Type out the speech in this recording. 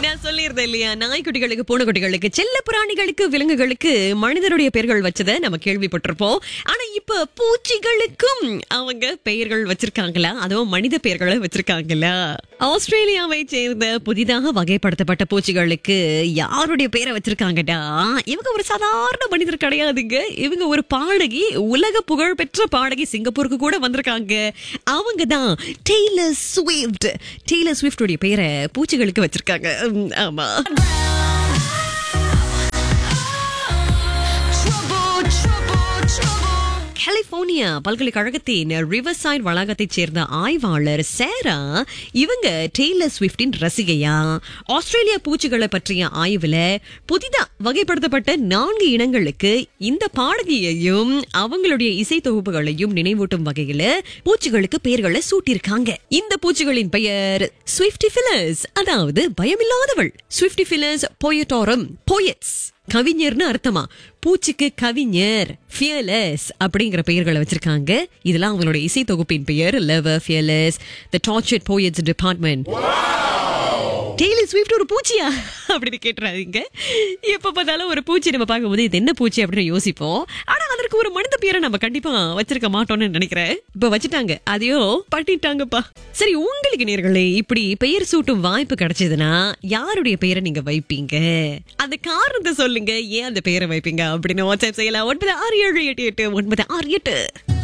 நான் சொல்லியிருந்தேன் இல்லையா நாய்க்குட்டிகளுக்கு பூனைக்குட்டிகளுக்கு செல்ல பிராணிகளுக்கு விலங்குகளுக்கு மனிதனுடைய பெயர்கள் வச்சதை நம்ம கேள்விப்பட்டிருப்போம் ஆனா இப்ப பூச்சிகளுக்கும் அவங்க பெயர்கள் வச்சிருக்காங்களா அதுவும் மனித பெயர்களை வச்சிருக்காங்களா ஆஸ்திரேலியாவை சேர்ந்த புதிதாக வகைப்படுத்தப்பட்ட பூச்சிகளுக்கு யாருடைய பெயரை வச்சிருக்காங்கன்னா இவங்க ஒரு சாதாரண மனிதர் கிடையாதுங்க இவங்க ஒரு பாடகி உலக புகழ் பெற்ற பாடகி சிங்கப்பூருக்கு கூட வந்திருக்காங்க அவங்க தான் டெய்லர் ஸ்விஃப்ட் டெய்லர் ஸ்விஃப்டுடைய பெயரை பூச்சிகளுக்கு வச்சிருக்காங்க உம், ஆமா கலிபோர்னியா பல்கலைக்கழகத்தின் ரிவர்சைட் வளாகத்தைச் சேர்ந்த ஆய்வாளர் சேரா இவங்க டெய்லர் ஸ்விஃப்டின் ரசிகையா ஆஸ்திரேலிய பூச்சிகளை பற்றிய ஆய்வுல புதிதா வகைப்படுத்தப்பட்ட நான்கு இனங்களுக்கு இந்த பாடகியையும் அவங்களுடைய இசை தொகுப்புகளையும் நினைவூட்டும் வகையில பூச்சிகளுக்கு பெயர்களை சூட்டியிருக்காங்க இந்த பூச்சிகளின் பெயர் ஸ்விஃப்டிஃபிலஸ் அதாவது பயமில்லாதவள் ஸ்விஃப்டிஃபிலஸ் போயட்டோரம் போயட்ஸ் கவிஞர்னு அர்த்தமா பூச்சிக்கு கவிஞர் ஃபியர்லெஸ் அப்படிங்கிற பெயர்களை வச்சிருக்காங்க இதெல்லாம் அவங்களோட இசை தொகுப்பின் பெயர் lover fearless the tortured poets department Taylor Swift ஒரு பூச்சியா அப்படின்னு கேட்டுறாதீங்க எப்ப பார்த்தாலும் ஒரு பூச்சி நம்ம பார்க்கும்போது இது என்ன பூச்சி அப்படின்னு யோசிப்போம் ஆனா அதற்கு ஒரு மனித பேரை நம்ம கண்டிப்பா வச்சிருக்க மாட்டோம்னு நினைக்கிறேன் இப்ப வச்சுட்டாங்க அதையோ பண்ணிட்டாங்கப்பா சரி உங்களுக்கு நேர்களே இப்படி பெயர் சூட்டும் வாய்ப்பு கிடைச்சதுன்னா யாருடைய பெயரை நீங்க வைப்பீங்க அந்த காரணத்தை சொல்லுங்க ஏன் அந்த பெயரை வைப்பீங்க அப்படின்னு வாட்ஸ்அப் செய்யலாம் ஒன்பது ஆறு ஏழு எட்டு எட்டு ஒன்பது ஆறு எட்டு